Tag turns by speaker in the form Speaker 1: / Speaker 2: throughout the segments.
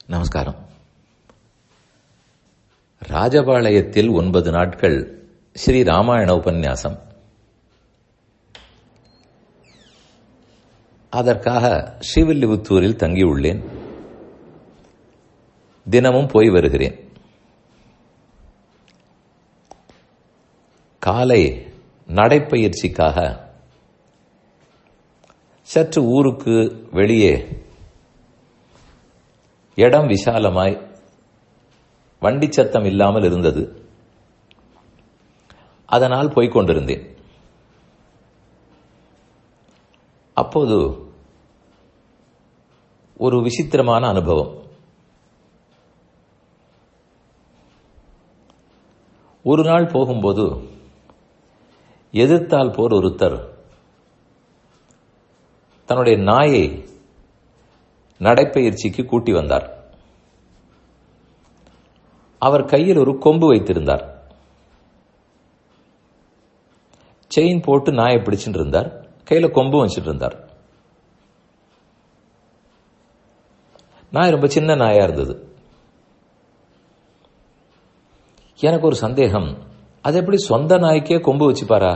Speaker 1: நமஸ்காரம் ராஜபாளையத்தில் ஒன்பது நாட்கள் ஸ்ரீ ராமாயண உபன்யாசம் அதற்காக ஸ்ரீவில்லிபுத்தூரில் தங்கியுள்ளேன் தினமும் போய் வருகிறேன் காலை நடைப்பயிற்சிக்காக சற்று ஊருக்கு வெளியே இடம் விசாலமாய் வண்டி சத்தம் இல்லாமல் இருந்தது அதனால் போய்க் கொண்டிருந்தேன் அப்போது ஒரு விசித்திரமான அனுபவம் ஒரு நாள் போகும்போது எதிர்த்தால் போர் ஒருத்தர் தன்னுடைய நாயை நடைப்பயிற்சிக்கு கூட்டி வந்தார் அவர் கையில் ஒரு கொம்பு வைத்திருந்தார் செயின் போட்டு நாயை பிடிச்சிட்டு இருந்தார் கையில கொம்பு வச்சுட்டு இருந்தார் நாய் ரொம்ப சின்ன நாயா இருந்தது எனக்கு ஒரு சந்தேகம் அது எப்படி சொந்த நாய்க்கே கொம்பு வச்சுப்பாரா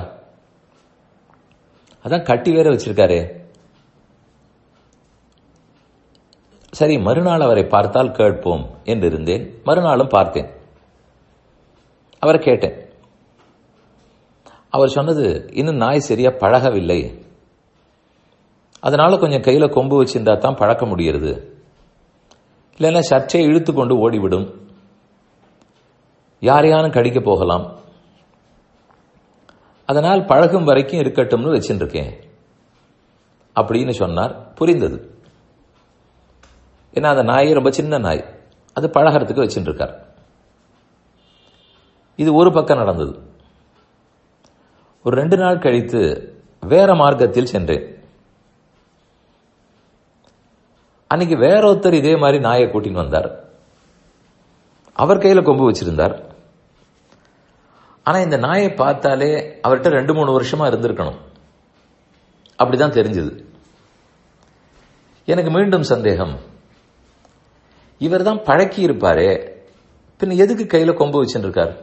Speaker 1: அதான் கட்டி வேற வச்சிருக்காரே சரி மறுநாள் அவரை பார்த்தால் கேட்போம் என்று இருந்தேன் மறுநாளும் பார்த்தேன் அவரை கேட்டேன் அவர் சொன்னது இன்னும் நாய் சரியா பழகவில்லை அதனால கொஞ்சம் கையில கொம்பு வச்சிருந்தா தான் பழக்க முடிகிறது இல்லைன்னா சற்றே இழுத்து கொண்டு ஓடிவிடும் யாரையானும் கடிக்க போகலாம் அதனால் பழகும் வரைக்கும் இருக்கட்டும்னு வச்சுருக்கேன் அப்படின்னு சொன்னார் புரிந்தது ஏன்னா அந்த நாய் ரொம்ப சின்ன நாய் அது பழகிறதுக்கு வச்சுட்டு இருக்கார் இது ஒரு பக்கம் நடந்தது ஒரு ரெண்டு நாள் கழித்து வேற மார்க்கத்தில் சென்றேன் அன்னைக்கு வேற ஒருத்தர் இதே மாதிரி நாயை கூட்டின்னு வந்தார் அவர் கையில கொம்பு வச்சிருந்தார் ஆனா இந்த நாயை பார்த்தாலே அவர்கிட்ட ரெண்டு மூணு வருஷமா இருந்திருக்கணும் அப்படிதான் தெரிஞ்சது எனக்கு மீண்டும் சந்தேகம் இவர் தான் பழக்கி இருப்பாரே பின் எதுக்கு கையில கொம்பு வச்சுருக்கார்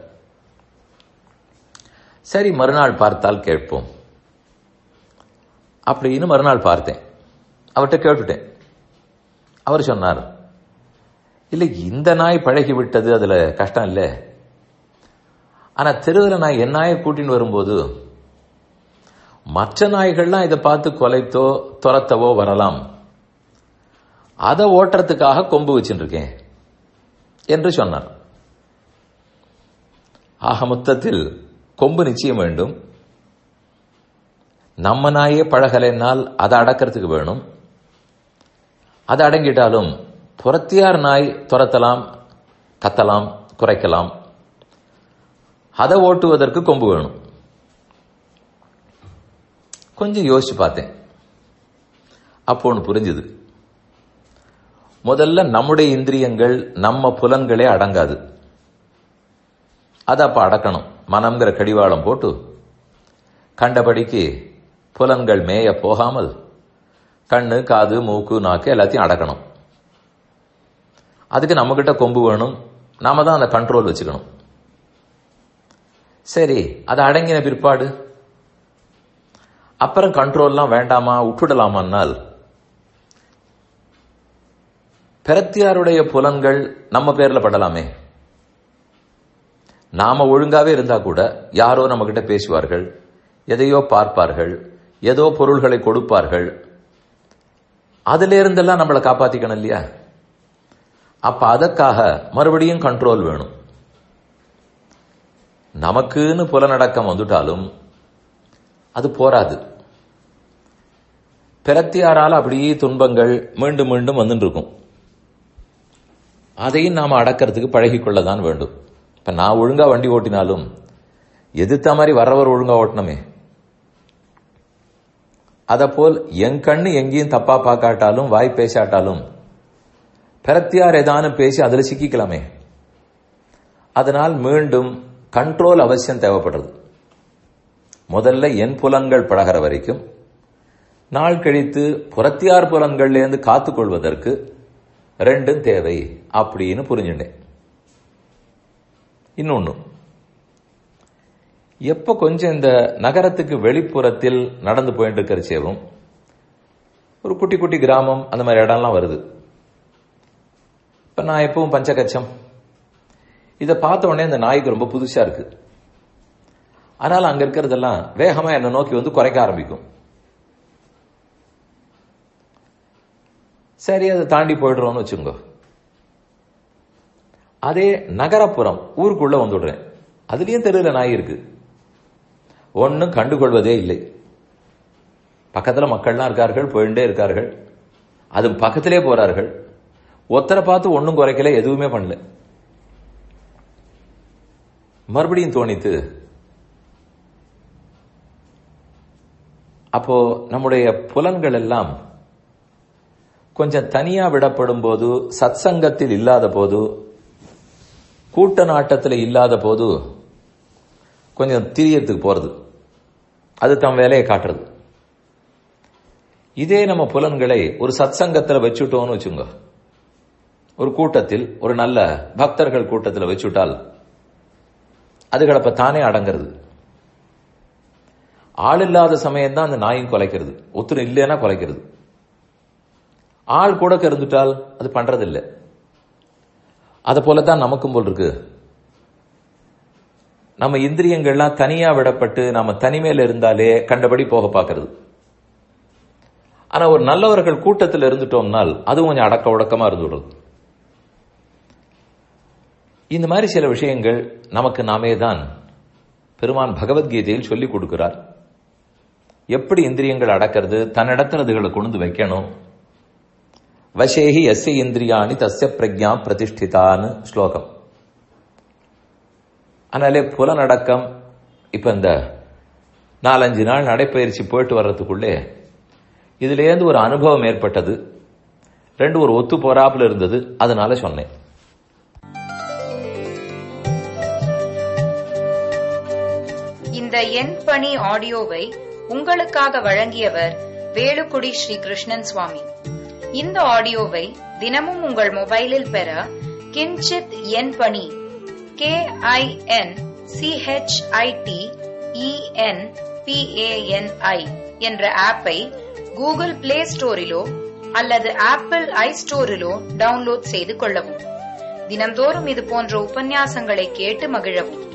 Speaker 1: சரி மறுநாள் பார்த்தால் கேட்போம் அப்படின்னு மறுநாள் பார்த்தேன் அவர்கிட்ட கேட்டுட்டேன் அவர் சொன்னார் இல்லை இந்த நாய் பழகி விட்டது அதுல கஷ்டம் இல்லை ஆனா தெருவில் நாய் என் நாயை கூட்டின்னு வரும்போது மற்ற நாய்கள்லாம் இதை பார்த்து கொலைத்தோ துரத்தவோ வரலாம் அதை ஓட்டுறதுக்காக கொம்பு வச்சுருக்கேன் என்று சொன்னார் ஆக மொத்தத்தில் கொம்பு நிச்சயம் வேண்டும் நம்ம நாயே பழகலைன்னால் அதை அடக்கிறதுக்கு வேணும் அது அடங்கிட்டாலும் புறத்தியார் நாய் துரத்தலாம் கத்தலாம் குறைக்கலாம் அதை ஓட்டுவதற்கு கொம்பு வேணும் கொஞ்சம் யோசிச்சு பார்த்தேன் அப்போ ஒன்று புரிஞ்சுது முதல்ல நம்முடைய இந்திரியங்கள் நம்ம புலன்களே அடங்காது அதை அப்ப அடக்கணும் மனம்ங்கிற கடிவாளம் போட்டு கண்டபடிக்கு புலன்கள் மேய போகாமல் கண்ணு காது மூக்கு நாக்கு எல்லாத்தையும் அடக்கணும் அதுக்கு நம்ம கிட்ட கொம்பு வேணும் நாம தான் அந்த கண்ட்ரோல் வச்சுக்கணும் சரி அது அடங்கின பிற்பாடு அப்புறம் கண்ட்ரோல்லாம் வேண்டாமா விட்டுடலாமான்னால் பிரத்தியாருடைய புலன்கள் நம்ம பேர்ல படலாமே நாம ஒழுங்காவே இருந்தா கூட யாரோ நம்ம கிட்ட பேசுவார்கள் எதையோ பார்ப்பார்கள் ஏதோ பொருள்களை கொடுப்பார்கள் அதுல இருந்தெல்லாம் நம்மளை காப்பாத்திக்கணும் இல்லையா அப்ப அதற்காக மறுபடியும் கண்ட்ரோல் வேணும் நமக்குன்னு புலனடக்கம் வந்துட்டாலும் அது போராது பிரத்தியாரால் அப்படியே துன்பங்கள் மீண்டும் மீண்டும் வந்துட்டு இருக்கும் அதையும் நாம அடக்கிறதுக்கு பழகிக்கொள்ளதான் வேண்டும் இப்ப நான் ஒழுங்கா வண்டி ஓட்டினாலும் எதிர்த்த மாதிரி வர்றவர் ஒழுங்கா ஓட்டணுமே அத போல் என் கண்ணு எங்கேயும் தப்பா பார்க்காட்டாலும் வாய் பேசாட்டாலும் பிரத்தியார் ஏதானும் பேசி அதுல சிக்கிக்கலாமே அதனால் மீண்டும் கண்ட்ரோல் அவசியம் தேவைப்படுறது முதல்ல என் புலன்கள் பழகிற வரைக்கும் நாள் கழித்து புறத்தியார் புலன்கள்லேருந்து காத்துக்கொள்வதற்கு ரெண்டும் தேவை அப்படின்னு புரிஞ்சுட்டேன் இன்னொன்னு எப்ப கொஞ்சம் இந்த நகரத்துக்கு வெளிப்புறத்தில் நடந்து போயிட்டு இருக்கிறச்சேவும் ஒரு குட்டி குட்டி கிராமம் அந்த மாதிரி இடம்லாம் வருது இப்ப நான் எப்பவும் பஞ்சகச்சம் இதை பார்த்த உடனே இந்த நாய்க்கு ரொம்ப புதுசா இருக்கு அதனால அங்க இருக்கிறதெல்லாம் வேகமா என்னை நோக்கி வந்து குறைக்க ஆரம்பிக்கும் சரி அதை தாண்டி போயிடுறோம்னு வச்சுங்க அதே நகரப்புறம் ஊருக்குள்ள வந்துடுறேன் அதுலயும் தெருவில் நாய் இருக்கு ஒன்னும் கண்டுகொள்வதே இல்லை பக்கத்துல மக்கள்லாம் இருக்கார்கள் போயிட்டே இருக்கார்கள் அது பக்கத்திலே போறார்கள் ஒத்தரை பார்த்து ஒன்னும் குறைக்கல எதுவுமே பண்ணல மறுபடியும் தோணித்து அப்போ நம்முடைய புலன்கள் எல்லாம் கொஞ்சம் தனியா விடப்படும் போது சத்சங்கத்தில் இல்லாத போது கூட்ட நாட்டத்தில் இல்லாத போது கொஞ்சம் திரியத்துக்கு போறது அது தம் வேலையை காட்டுறது இதே நம்ம புலன்களை ஒரு சத்சங்கத்தில் வச்சுட்டோம்னு வச்சுங்க ஒரு கூட்டத்தில் ஒரு நல்ல பக்தர்கள் கூட்டத்தில் வச்சுட்டால் அதுகள் அப்ப தானே அடங்கிறது ஆள் இல்லாத சமயம் தான் அந்த நாயும் குலைக்கிறது ஒத்துரும் இல்லைன்னா குலைக்கிறது ஆள் கூட இருந்துட்டால் அது பண்றதில்லை அதை போலதான் நமக்கும் போல் இருக்கு நம்ம இந்திரியங்கள்லாம் தனியா விடப்பட்டு நம்ம தனிமையில இருந்தாலே கண்டபடி போக பார்க்கறது ஆனா ஒரு நல்லவர்கள் கூட்டத்தில் இருந்துட்டோம்னால் அது கொஞ்சம் அடக்க உடக்கமா இருந்துடுறது இந்த மாதிரி சில விஷயங்கள் நமக்கு நாமே தான் பெருமான் பகவத்கீதையில் சொல்லிக் கொடுக்கிறார் எப்படி இந்திரியங்கள் அடக்கிறது தன்னிடத்தில் அதுகளை கொண்டு வைக்கணும் வசேகி எஸ்ய இந்திரியாணி தஸ்ய பிரஜா பிரதிஷ்டிதான்னு ஸ்லோகம் அதனாலே புலனடக்கம் இப்ப இந்த நாலஞ்சு நாள் நடைப்பயிற்சி போயிட்டு வர்றதுக்குள்ளே இதுலேருந்து ஒரு அனுபவம் ஏற்பட்டது ரெண்டு ஒரு ஒத்து போறாப்புல இருந்தது அதனால சொன்னேன்
Speaker 2: இந்த என் பணி ஆடியோவை உங்களுக்காக வழங்கியவர் வேலுக்குடி ஸ்ரீ கிருஷ்ணன் சுவாமி இந்த ஆடியோவை தினமும் உங்கள் மொபைலில் பெற கிஞ்சித் என் பணி கே ஐ என் சிஹெச்ஐடி இஎன் பிஏஎன்ஐ என்ற ஆப்பை கூகுள் பிளே ஸ்டோரிலோ அல்லது ஆப்பிள் ஐ ஸ்டோரிலோ டவுன்லோட் செய்து கொள்ளவும் தினந்தோறும் இது போன்ற உபன்யாசங்களை கேட்டு மகிழவும்